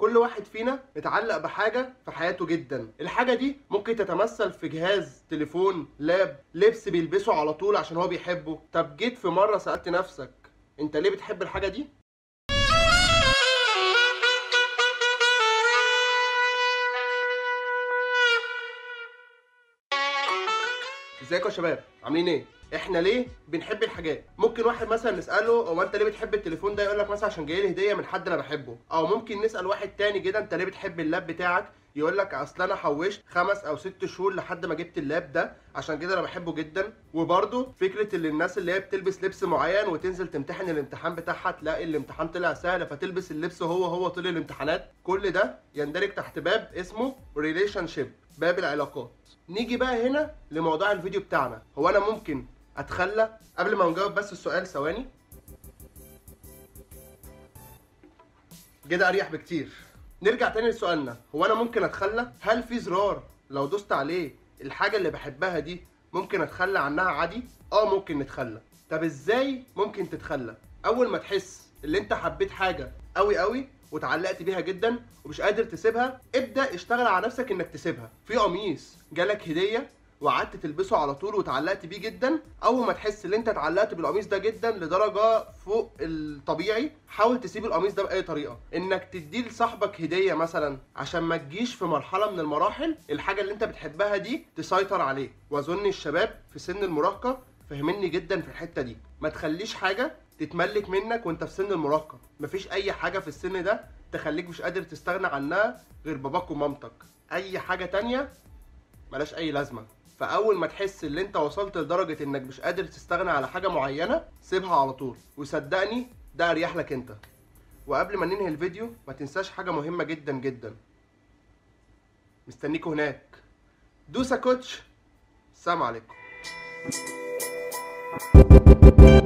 كل واحد فينا متعلق بحاجة في حياته جدا الحاجة دي ممكن تتمثل في جهاز تليفون لاب لبس بيلبسه على طول عشان هو بيحبه طب جيت في مرة سألت نفسك انت ليه بتحب الحاجة دي ازيكم يا شباب عاملين ايه احنا ليه بنحب الحاجات ممكن واحد مثلا نساله هو انت ليه بتحب التليفون ده يقول لك مثلا عشان جاي لي هديه من حد انا بحبه او ممكن نسال واحد تاني كده انت ليه بتحب اللاب بتاعك يقول لك اصل انا حوشت خمس او ست شهور لحد ما جبت اللاب ده عشان كده انا بحبه جدا وبرده فكره اللي الناس اللي هي بتلبس لبس معين وتنزل تمتحن الامتحان بتاعها تلاقي الامتحان طلع سهل فتلبس اللبس هو هو طول الامتحانات كل ده يندرج تحت باب اسمه ريليشن شيب باب العلاقات نيجي بقى هنا لموضوع الفيديو بتاعنا هو انا ممكن اتخلى قبل ما نجاوب بس السؤال ثواني كده اريح بكتير نرجع تاني لسؤالنا هو انا ممكن اتخلى هل في زرار لو دوست عليه الحاجه اللي بحبها دي ممكن اتخلى عنها عادي اه ممكن نتخلى طب ازاي ممكن تتخلى اول ما تحس ان انت حبيت حاجه قوي قوي وتعلقت بيها جدا ومش قادر تسيبها ابدا اشتغل على نفسك انك تسيبها في قميص جالك هديه وقعدت تلبسه على طول وتعلقت بيه جدا اول ما تحس ان انت اتعلقت بالقميص ده جدا لدرجه فوق الطبيعي حاول تسيب القميص ده باي طريقه انك تديه لصاحبك هديه مثلا عشان ما تجيش في مرحله من المراحل الحاجه اللي انت بتحبها دي تسيطر عليك واظن الشباب في سن المراهقه فاهميني جدا في الحته دي ما تخليش حاجه تتملك منك وانت في سن المراهقه مفيش اي حاجه في السن ده تخليك مش قادر تستغنى عنها غير باباك ومامتك اي حاجه تانية ملاش اي لازمه فاول ما تحس ان انت وصلت لدرجه انك مش قادر تستغنى على حاجه معينه سيبها على طول وصدقني ده اريح لك انت وقبل ما ننهي الفيديو ما تنساش حاجه مهمه جدا جدا مستنيكوا هناك دوسا كوتش السلام عليكم